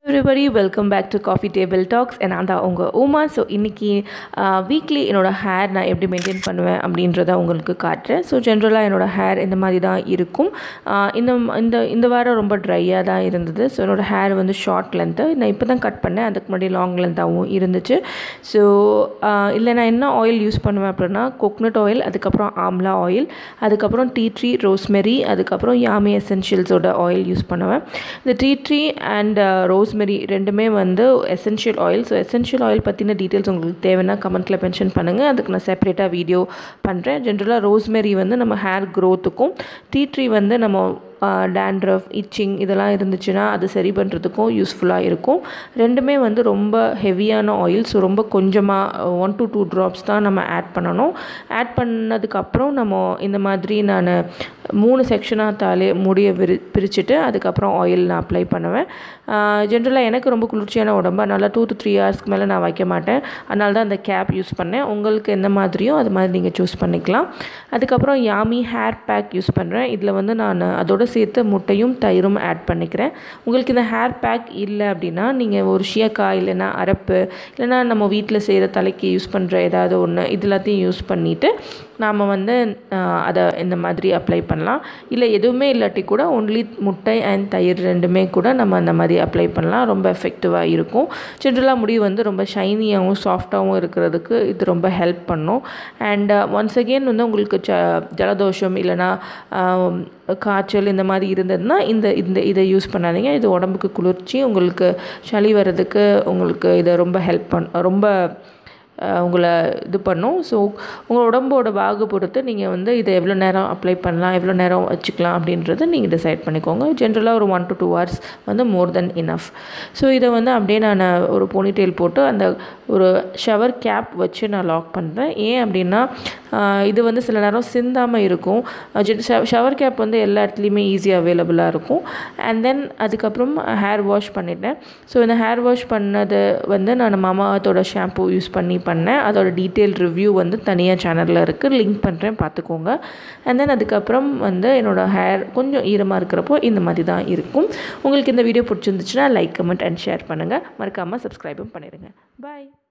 everybody welcome back to coffee table talks நான் தான் உங்கள் உமா ஸோ இன்றைக்கி வீக்லி என்னோடய ஹேர் நான் எப்படி மெயின்டைன் பண்ணுவேன் அப்படின்றத உங்களுக்கு காட்டுறேன் ஸோ ஜென்ரலாக என்னோடய ஹேர் இந்த மாதிரி தான் இருக்கும் ஆஹ் இந்த இந்த இந்த வாரம் ரொம்ப ட்ரையாக தான் இருந்தது ஸோ என்னோடய ஹேர் வந்து ஷார்ட் லென்த்து நான் இப்போ தான் கட் பண்ணேன் அதுக்கு முன்னாடி லாங் லென்த்தாகவும் இருந்துச்சு ஸோ இல்லை நான் என்ன ஆயில் யூஸ் பண்ணுவேன் அப்படின்னா கோக்னட் ஆயில் அதுக்கப்புறம் ஆம்லா ஆயில் அதுக்கப்புறம் டீ ட்ரீ ரோஸ்மெரி அதுக்கப்புறம் யாமி எசென்ஷியல்ஸோட ஆயில் யூஸ் பண்ணுவேன் இந்த டீ ட்ரீ அண்ட் ரோஸ்மெரி ரெண்டுமே வந்து essential oil so essential oil பற்றின டீட்டெயில்ஸ் உங்களுக்கு தேவைன்னா கமெண்ட்டில் மென்ஷன் பண்ணுங்கள் அதுக்கு நான் செப்பரேட்டாக வீடியோ பண்ணுறேன் ஜென்ரலாக ரோஸ்மெரி வந்து நம்ம ஹேர் க்ரோத்துக்கும் டீ ட்ரீ வந்து நம்ம டேண்ட்ரஃப் இச்சிங் இதெல்லாம் இருந்துச்சுன்னா அது சரி பண்ணுறதுக்கும் யூஸ்ஃபுல்லாக இருக்கும் ரெண்டுமே வந்து ரொம்ப ஹெவியான ஆயில் ஸோ ரொம்ப கொஞ்சமாக ஒன் டு டூ ட்ராப்ஸ் தான் நம்ம ஆட் பண்ணணும் ஆட் பண்ணதுக்கப்புறம் நம்ம இந்த மாதிரி நான் மூணு செக்ஷனாக தாலே முடியை விரி பிரிச்சுட்டு அதுக்கப்புறம் ஆயில் நான் அப்ளை பண்ணுவேன் ஜென்ரலாக எனக்கு ரொம்ப குளிர்ச்சியான உடம்பு அதனால் டூ டு த்ரீ ஹவர்ஸ்க்கு மேலே நான் வைக்க மாட்டேன் அதனால தான் அந்த கேப் யூஸ் பண்ணேன் உங்களுக்கு எந்த மாதிரியோ அது மாதிரி நீங்கள் சூஸ் பண்ணிக்கலாம் அதுக்கப்புறம் யாமி ஹேர் பேக் யூஸ் பண்ணுறேன் இதில் வந்து நான் அதோட சேர்த்து முட்டையும் தயிரும் ஆட் பண்ணிக்கிறேன் உங்களுக்கு இந்த ஹேர் பேக் இல்லை அப்படின்னா நீங்கள் ஒரு ஷியக்காய் இல்லைன்னா அரப்பு இல்லைன்னா நம்ம வீட்டில் செய்கிற தலைக்கு யூஸ் பண்ணுற ஏதாவது ஒன்று இது எல்லாத்தையும் யூஸ் பண்ணிவிட்டு நாம் வந்து அதை இந்த மாதிரி அப்ளை பண்ணலாம் இல்லை எதுவுமே இல்லாட்டி கூட ஒன்லி முட்டை அண்ட் தயிர் ரெண்டுமே கூட நம்ம அந்த மாதிரி அப்ளை பண்ணலாம் ரொம்ப எஃபெக்டிவாக இருக்கும் ஜென்ரலாக முடி வந்து ரொம்ப ஷைனியாகவும் சாஃப்டாகவும் இருக்கிறதுக்கு இது ரொம்ப ஹெல்ப் பண்ணும் அண்ட் ஒன்ஸ் அகெயின் வந்து உங்களுக்கு ஜ ஜலதோஷம் இல்லைன்னா காய்ச்சல் இந்த மாதிரி இருந்ததுன்னா இந்த இந்த இதை யூஸ் பண்ணாதீங்க இது உடம்புக்கு குளிர்ச்சி உங்களுக்கு சளி வர்றதுக்கு உங்களுக்கு இதை ரொம்ப ஹெல்ப் பண் ரொம்ப உங்களை இது பண்ணும் ஸோ உங்கள் உடம்போட பாகு பொறுத்து நீங்கள் வந்து இதை எவ்வளோ நேரம் அப்ளை பண்ணலாம் எவ்வளோ நேரம் வச்சுக்கலாம் அப்படின்றத நீங்கள் டிசைட் பண்ணிக்கோங்க ஜென்ரலாக ஒரு ஒன் டு டூ ஹவர்ஸ் வந்து மோர் தென் இனஃப் ஸோ இதை வந்து அப்படியே நான் ஒரு போனிடெயில் போட்டு அந்த ஒரு ஷவர் கேப் வச்சு நான் லாக் பண்ணுறேன் ஏன் அப்படின்னா இது வந்து சில நேரம் சிந்தாமல் இருக்கும் ஷவர் கேப் வந்து எல்லா இடத்துலையுமே ஈஸியாக அவைலபிளாக இருக்கும் அண்ட் தென் அதுக்கப்புறம் ஹேர் வாஷ் பண்ணிட்டேன் ஸோ இந்த ஹேர் வாஷ் பண்ணது வந்து நான் மாமாத்தோட ஷாம்பூ யூஸ் பண்ணி பண்ணேன் அதோட டீட்டெயில் ரிவ்யூ வந்து தனியாக சேனலில் இருக்குது லிங்க் பண்ணுறேன் பார்த்துக்கோங்க அண்ட் தென் அதுக்கப்புறம் வந்து என்னோடய ஹேர் கொஞ்சம் ஈரமாக இருக்கிறப்போ இந்த மாதிரி தான் இருக்கும் உங்களுக்கு இந்த வீடியோ பிடிச்சிருந்துச்சுன்னா லைக் கமெண்ட் அண்ட் ஷேர் பண்ணுங்கள் மறக்காமல் சப்ஸ்கிரைபும் பண்ணிடுங்க பாய்